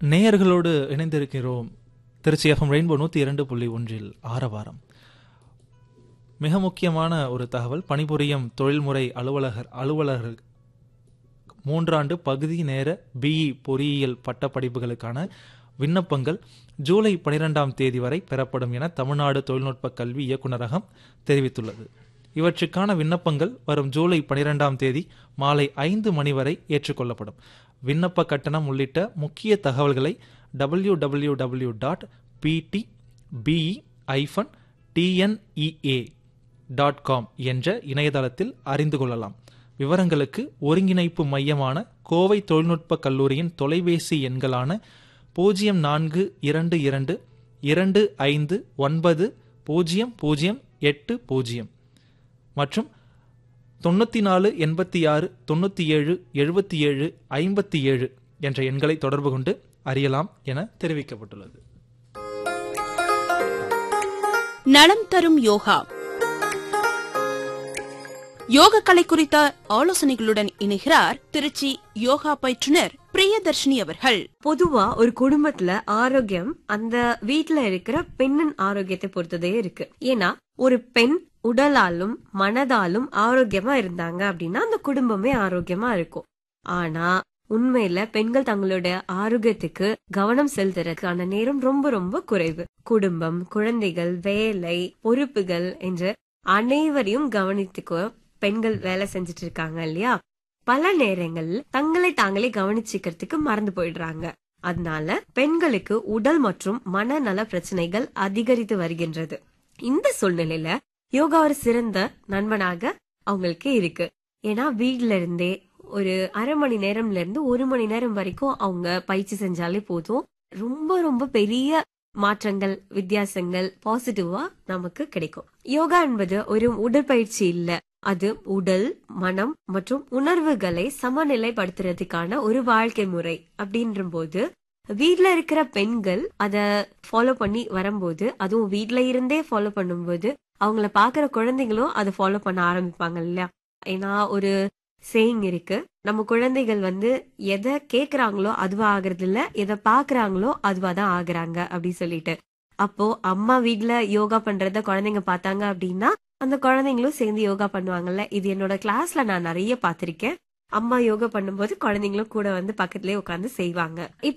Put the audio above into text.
நேயர்களோடு இணைந்திருக்கிறோம் Trichy FM rainbow நூற்றி இரண்டு புள்ளி ஒன்றில் ஆரவாரம் மிக முக்கியமான ஒரு தகவல் பணிபுரியும் தொழில்முறை அலுவலகர் அலுவலர்கள் மூன்றாண்டு பகுதி நேர பிஇ பொறியியல் பட்டப்படிப்புகளுக்கான விண்ணப்பங்கள் ஜூலை பனிரெண்டாம் தேதி வரை பெறப்படும் என தமிழ்நாடு தொழில்நுட்ப கல்வி இயக்குநரகம் தெரிவித்துள்ளது இவற்றுக்கான விண்ணப்பங்கள் வரும் ஜூலை பனிரெண்டாம் தேதி மாலை ஐந்து மணி வரை ஏற்றுக்கொள்ளப்படும் விண்ணப்ப கட்டணம் உள்ளிட்ட முக்கிய தகவல்களை W W W dot PT BE hyphen TNEA dot com என்ற இணையதளத்தில் அறிந்து கொள்ளலாம் விவரங்களுக்கு ஒருங்கிணைப்பு மையமான கோவை தொழில்நுட்ப கல்லூரியின் தொலைபேசி எண்களான பூஜ்ஜியம் நான்கு இரண்டு இரண்டு இரண்டு ஐந்து ஒன்பது பூஜ்ஜியம் பூஜ்ஜியம் எட்டு பூஜ்ஜியம் மற்றும் தொண்ணூற்றி நாலு எண்பத்தி ஆறு தொண்ணூற்றி ஏழு எழுபத்தி ஏழு ஐம்பத்தி ஏழு என்ற எண்களை தொடர்பு கொண்டு அறியலாம் என தெரிவிக்கப்பட்டுள்ளது நலம் தரும் யோகா யோக கலை குறித்த ஆலோசனைகளுடன் இணைகிறார் திருச்சி யோகா பயிற்றுனர் பிரியதர்ஷினி அவர்கள் பொதுவா ஒரு குடும்பத்துல ஆரோக்கியம் அந்த வீட்ல இருக்கிற பெண்ணின் ஆரோக்கியத்தை பொறுத்ததே இருக்கு ஏன்னா ஒரு பெண் உடலாலும் மனதாலும் ஆரோக்கியமா இருந்தாங்க அப்படின்னா அந்த குடும்பமே ஆரோக்கியமா இருக்கும் ஆனா உண்மையில பெண்கள் தங்களோட ஆரோக்கியத்துக்கு கவனம் செலுத்துறதுக்கான நேரம் ரொம்ப ரொம்ப குறைவு குடும்பம் குழந்தைகள் வேலை பொறுப்புகள் என்று அனைவரையும் கவனித்துக்க பெண்கள் வேலை செஞ்சுட்டு இருக்காங்க இல்லையா பல நேரங்கள்ல தங்களை தாங்களே கவனிச்சுக்கிறதுக்கு மறந்து போயிடுறாங்க அதனால பெண்களுக்கு உடல் மற்றும் மனநல பிரச்சனைகள் அதிகரித்து வருகின்றது இந்த சூழ்நிலையில யோகா ஒரு சிறந்த நண்பனாக அவங்களுக்கு இருக்கு ஏன்னா வீட்ல இருந்தே ஒரு அரை மணி நேரம்ல இருந்து ஒரு மணி நேரம் வரைக்கும் அவங்க பயிற்சி செஞ்சாலே போதும் ரொம்ப ரொம்ப பெரிய மாற்றங்கள் வித்தியாசங்கள் பாசிட்டிவா நமக்கு கிடைக்கும் யோகா என்பது ஒரு உடற்பயிற்சி இல்ல அது உடல் மனம் மற்றும் உணர்வுகளை சமநிலைப்படுத்துறதுக்கான ஒரு வாழ்க்கை முறை அப்படின்ற போது வீட்ல இருக்கிற பெண்கள் அத ஃபாலோ பண்ணி வரும்போது அதுவும் வீட்ல இருந்தே ஃபாலோ பண்ணும்போது அவங்கள பாக்குற குழந்தைங்களும் அதை ஃபாலோ பண்ண ஆரம்பிப்பாங்க இல்லையா ஏன்னா ஒரு சேயிங் இருக்கு நம்ம குழந்தைகள் வந்து எதை கேக்குறாங்களோ அதுவா ஆகுறது இல்ல எதை பாக்குறாங்களோ அதுவா தான் ஆகுறாங்க அப்படின்னு சொல்லிட்டு அப்போ அம்மா வீட்ல யோகா பண்றத குழந்தைங்க பார்த்தாங்க அப்படின்னா அந்த குழந்தைங்களும் சேர்ந்து யோகா பண்ணுவாங்கல்ல இது என்னோட கிளாஸ்ல நான் நிறைய பார்த்திருக்கேன் அம்மா யோகா பண்ணும்போது குழந்தைங்களும் கூட வந்து பக்கத்துலயே உட்காந்து செய்வாங்க